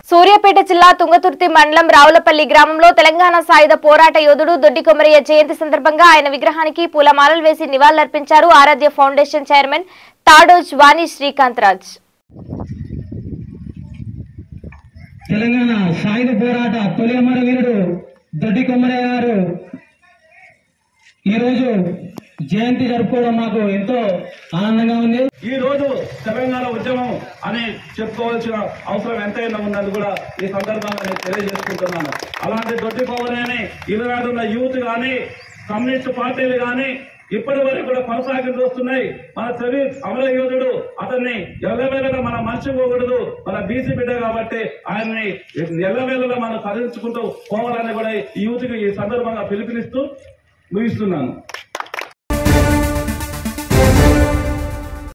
సూర్యాపేట జిల్లా తుంగతుర్తి మండలం రావులపల్లి గ్రామంలో తెలంగాణ సాయుధ పోరాట యోధుడు దొడ్డి కొమరయ్య జయంతి సందర్భంగా ఆయన విగ్రహానికి పూలమాలలు వేసి నివాళులర్పించారు ఆరాధ్య ఫౌండేషన్ చైర్మన్ తాడోజ్ వాణి శ్రీకాంత్ రాజ్ తెలంగాణ సాయుధ పోరాట తొలి అమర వీరుడు దొడ్డి కొమ్మరయ్య గారు ఈరోజు జయంతి జరుపుకోవడం మాకు ఎంతో ఆనందంగా ఉంది ఈ రోజు తెలంగాణ ఉద్యమం అని చెప్పుకోవాల్సిన అవసరం ఎంతైనా ఉందని కూడా ఈ సందర్భంగా నేను తెలియజేసుకుంటున్నాను అలాంటి దొడ్డి పవనేని ఈనాడు ఉన్న యూత్ కానీ కమ్యూనిస్ట్ పార్టీలు కానీ ఇప్పటి వరకు కూడా కొనసాగుతూ వస్తున్నాయి మన చవి అమర యోధుడు అతన్ని ఎల్లవేళగా మనం మర్చిపోకూడదు మన బీసీ బిడ్డ కాబట్టి ఆయన్ని ఎల్లవేళలా మనం కదిలించుకుంటూ పోవాలని కూడా ఈ యూత్కి ఈ సందర్భంగా పిలుపునిస్తూ ముగిస్తున్నాను